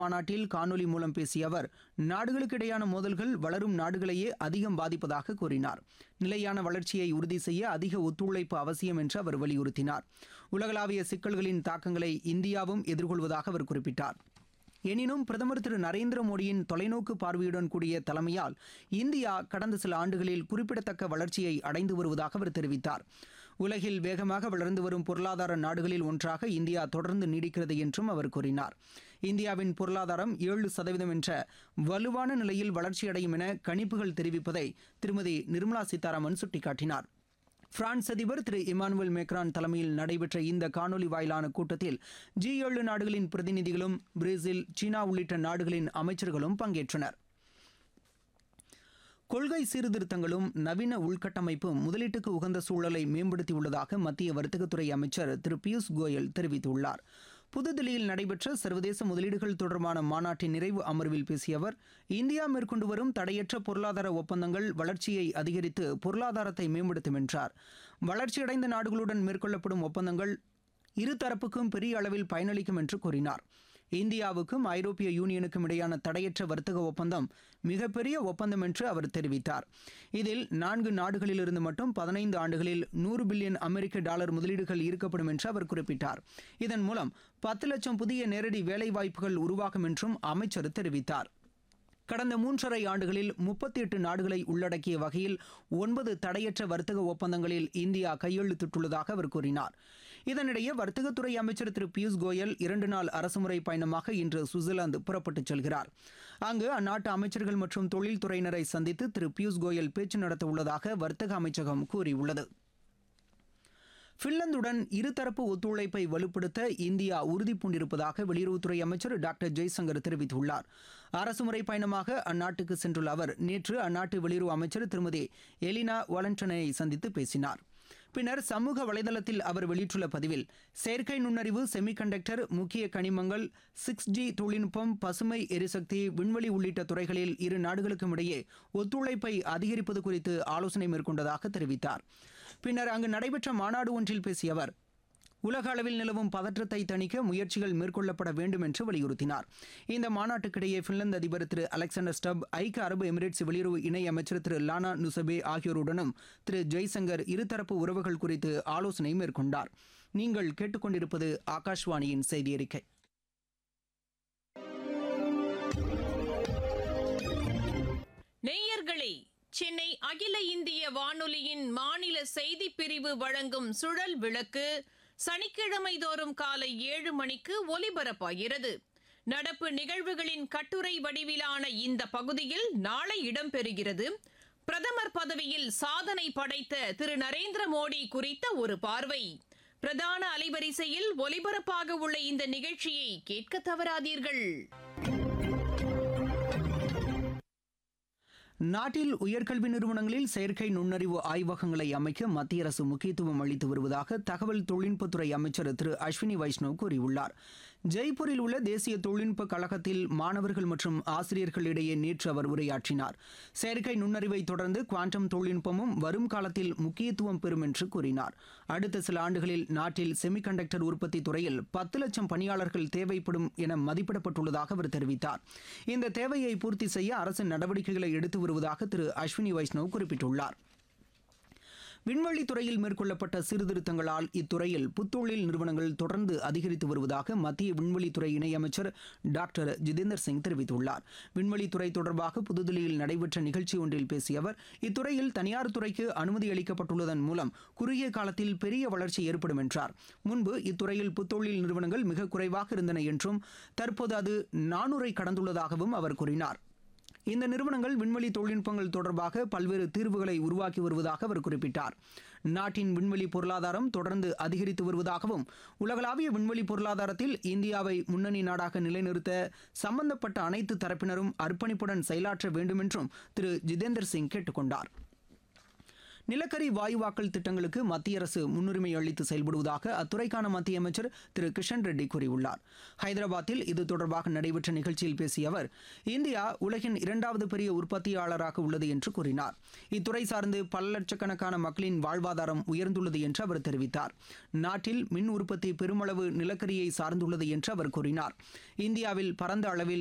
மாநாட்டில் காணொலி மூலம் பேசிய அவர் நாடுகளுக்கு இடையான மோதல்கள் வளரும் நாடுகளையே அதிகம் பாதிப்பதாக கூறினார் நிலையான வளர்ச்சியை உறுதி செய்ய அதிக ஒத்துழைப்பு அவசியம் என்று அவர் வலியுறுத்தினார் உலகளாவிய சிக்கல்களின் தாக்கங்களை இந்தியாவும் எதிர்கொள்வதாக அவர் குறிப்பிட்டார் எனினும் பிரதமர் திரு நரேந்திர மோடியின் தொலைநோக்கு பார்வையுடன் கூடிய தலைமையால் இந்தியா கடந்த சில ஆண்டுகளில் குறிப்பிடத்தக்க வளர்ச்சியை அடைந்து வருவதாக அவர் தெரிவித்தார் உலகில் வேகமாக வளர்ந்து வரும் பொருளாதார நாடுகளில் ஒன்றாக இந்தியா தொடர்ந்து நீடிக்கிறது என்றும் அவர் கூறினார் இந்தியாவின் பொருளாதாரம் ஏழு சதவீதம் என்ற வலுவான நிலையில் வளர்ச்சியடையும் என கணிப்புகள் தெரிவிப்பதை திருமதி நிர்மலா சீதாராமன் சுட்டிக்காட்டினார் பிரான்ஸ் அதிபர் திரு இமானுவேல் மேக்ரான் தலைமையில் நடைபெற்ற இந்த காணொலி வாயிலான கூட்டத்தில் ஜி ஏழு நாடுகளின் பிரதிநிதிகளும் பிரேசில் சீனா உள்ளிட்ட நாடுகளின் அமைச்சர்களும் பங்கேற்றனர் கொள்கை சீர்திருத்தங்களும் நவீன உள்கட்டமைப்பும் முதலீட்டுக்கு உகந்த சூழலை மேம்படுத்தியுள்ளதாக மத்திய வர்த்தகத்துறை அமைச்சர் திரு பியூஷ் கோயல் தெரிவித்துள்ளார் புதுதில்லியில் நடைபெற்ற சர்வதேச முதலீடுகள் தொடர்பான மாநாட்டின் நிறைவு அமர்வில் பேசிய அவர் இந்தியா மேற்கொண்டு வரும் தடையற்ற பொருளாதார ஒப்பந்தங்கள் வளர்ச்சியை அதிகரித்து பொருளாதாரத்தை மேம்படுத்தும் என்றார் வளர்ச்சியடைந்த நாடுகளுடன் மேற்கொள்ளப்படும் ஒப்பந்தங்கள் இருதரப்புக்கும் பெரிய அளவில் பயனளிக்கும் என்று கூறினார் இந்தியாவுக்கும் ஐரோப்பிய யூனியனுக்கும் இடையான தடையற்ற வர்த்தக ஒப்பந்தம் மிகப்பெரிய ஒப்பந்தம் என்று அவர் தெரிவித்தார் இதில் நான்கு நாடுகளிலிருந்து மட்டும் பதினைந்து ஆண்டுகளில் நூறு பில்லியன் அமெரிக்க டாலர் முதலீடுகள் ஈர்க்கப்படும் என்று அவர் குறிப்பிட்டார் இதன் மூலம் பத்து லட்சம் புதிய நேரடி வேலைவாய்ப்புகள் உருவாகும் என்றும் அமைச்சர் தெரிவித்தார் கடந்த மூன்றரை ஆண்டுகளில் முப்பத்தி எட்டு நாடுகளை உள்ளடக்கிய வகையில் ஒன்பது தடையற்ற வர்த்தக ஒப்பந்தங்களில் இந்தியா கையெழுத்திட்டுள்ளதாக அவர் கூறினார் இதனிடையே வர்த்தகத்துறை அமைச்சர் திரு பியூஷ் கோயல் இரண்டு நாள் அரசுமுறை பயணமாக இன்று சுவிட்சர்லாந்து புறப்பட்டுச் செல்கிறார் அங்கு அந்நாட்டு அமைச்சர்கள் மற்றும் தொழில்துறையினரை சந்தித்து திரு பியூஷ் கோயல் பேச்சு நடத்த உள்ளதாக வர்த்தக அமைச்சகம் கூறியுள்ளது பின்லாந்துடன் இருதரப்பு ஒத்துழைப்பை வலுப்படுத்த இந்தியா உறுதி பூண்டிருப்பதாக வெளியுறவுத்துறை அமைச்சர் டாக்டர் ஜெய்சங்கர் தெரிவித்துள்ளார் அரசுமுறை பயணமாக அந்நாட்டுக்கு சென்றுள்ள அவர் நேற்று அந்நாட்டு வெளியுறவு அமைச்சர் திருமதி எலினா வாலண்டனை சந்தித்து பேசினார் பின்னர் சமூக வலைதளத்தில் அவர் வெளியிட்டுள்ள பதிவில் செயற்கை நுண்ணறிவு செமிகண்டக்டர் முக்கிய கனிமங்கள் சிக்ஸ் ஜி தொழில்நுட்பம் பசுமை எரிசக்தி விண்வெளி உள்ளிட்ட துறைகளில் இரு நாடுகளுக்கும் இடையே ஒத்துழைப்பை அதிகரிப்பது குறித்து ஆலோசனை மேற்கொண்டதாக தெரிவித்தார் பின்னர் அங்கு நடைபெற்ற மாநாடு ஒன்றில் பேசிய அவர் உலக அளவில் நிலவும் பதற்றத்தை தணிக்க முயற்சிகள் மேற்கொள்ளப்பட வேண்டும் என்று வலியுறுத்தினார் இந்த மாநாட்டுக்கிடையே பின்லாந்து அதிபர் திரு அலெக்சாண்டர் ஸ்டப் ஐக்கிய அரபு எமிரேட்ஸ் வெளியுறவு இணை அமைச்சர் திரு லானா நுசபே ஆகியோருடனும் திரு ஜெய்சங்கர் இருதரப்பு உறவுகள் குறித்து ஆலோசனை மேற்கொண்டார் நீங்கள் கேட்டுக்கொண்டிருப்பது ஆகாஷ்வாணியின் செய்தி அறிக்கை நேயர்களே சென்னை அகில இந்திய வானொலியின் மாநில செய்திப் பிரிவு வழங்கும் சுழல் விளக்கு சனிக்கிழமை தோறும் காலை ஏழு மணிக்கு ஒலிபரப்பாகிறது நடப்பு நிகழ்வுகளின் கட்டுரை வடிவிலான இந்த பகுதியில் நாளை இடம்பெறுகிறது பிரதமர் பதவியில் சாதனை படைத்த திரு நரேந்திர மோடி குறித்த ஒரு பார்வை பிரதான அலைவரிசையில் ஒலிபரப்பாக உள்ள இந்த நிகழ்ச்சியை கேட்க தவறாதீர்கள் நாட்டில் உயர்கல்வி நிறுவனங்களில் செயற்கை நுண்ணறிவு ஆய்வகங்களை அமைக்க மத்திய அரசு முக்கியத்துவம் அளித்து வருவதாக தகவல் தொழில்நுட்பத்துறை அமைச்சர் திரு அஸ்வினி வைஷ்ணவ் கூறியுள்ளார் ஜெய்ப்பூரில் உள்ள தேசிய தொழில்நுட்ப கழகத்தில் மாணவர்கள் மற்றும் ஆசிரியர்களிடையே நேற்று அவர் உரையாற்றினார் செயற்கை நுண்ணறிவை தொடர்ந்து குவாண்டம் தொழில்நுட்பமும் வரும் காலத்தில் முக்கியத்துவம் பெறும் என்று கூறினார் அடுத்த சில ஆண்டுகளில் நாட்டில் செமிகண்டக்டர் உற்பத்தி துறையில் பத்து லட்சம் பணியாளர்கள் தேவைப்படும் என மதிப்பிடப்பட்டுள்ளதாக அவர் தெரிவித்தார் இந்த தேவையை பூர்த்தி செய்ய அரசு நடவடிக்கைகளை எடுத்து வருவதாக திரு அஸ்வினி வைஷ்ணவ் குறிப்பிட்டுள்ளார் விண்வெளி துறையில் மேற்கொள்ளப்பட்ட சீர்திருத்தங்களால் இத்துறையில் புத்தொழில் நிறுவனங்கள் தொடர்ந்து அதிகரித்து வருவதாக மத்திய விண்வெளித்துறை இணையமைச்சர் டாக்டர் ஜிதேந்தர் சிங் தெரிவித்துள்ளார் விண்வெளித்துறை தொடர்பாக புதுதில்லியில் நடைபெற்ற நிகழ்ச்சி ஒன்றில் பேசிய அவர் இத்துறையில் தனியார் துறைக்கு அனுமதி அளிக்கப்பட்டுள்ளதன் மூலம் குறுகிய காலத்தில் பெரிய வளர்ச்சி ஏற்படும் என்றார் முன்பு இத்துறையில் புத்தொழில் நிறுவனங்கள் மிக குறைவாக இருந்தன என்றும் தற்போது அது நானூரை கடந்துள்ளதாகவும் அவர் கூறினார் இந்த நிறுவனங்கள் விண்வெளி தொழில்நுட்பங்கள் தொடர்பாக பல்வேறு தீர்வுகளை உருவாக்கி வருவதாக அவர் குறிப்பிட்டார் நாட்டின் விண்வெளி பொருளாதாரம் தொடர்ந்து அதிகரித்து வருவதாகவும் உலகளாவிய விண்வெளி பொருளாதாரத்தில் இந்தியாவை முன்னணி நாடாக நிலைநிறுத்த சம்பந்தப்பட்ட அனைத்து தரப்பினரும் அர்ப்பணிப்புடன் செயலாற்ற வேண்டும் என்றும் திரு ஜிதேந்தர் சிங் கேட்டுக்கொண்டார் நிலக்கரி வாயுவாக்கல் திட்டங்களுக்கு மத்திய அரசு முன்னுரிமை அளித்து செயல்படுவதாக அத்துறைக்கான மத்திய அமைச்சர் திரு கிஷன் ரெட்டி கூறியுள்ளார் ஹைதராபாத்தில் இது தொடர்பாக நடைபெற்ற நிகழ்ச்சியில் பேசிய அவர் இந்தியா உலகின் இரண்டாவது பெரிய உற்பத்தியாளராக உள்ளது என்று கூறினார் இத்துறை சார்ந்து பல லட்சக்கணக்கான மக்களின் வாழ்வாதாரம் உயர்ந்துள்ளது என்று அவர் தெரிவித்தார் நாட்டில் மின் உற்பத்தி பெருமளவு நிலக்கரியை சார்ந்துள்ளது என்று அவர் கூறினார் இந்தியாவில் பரந்த அளவில்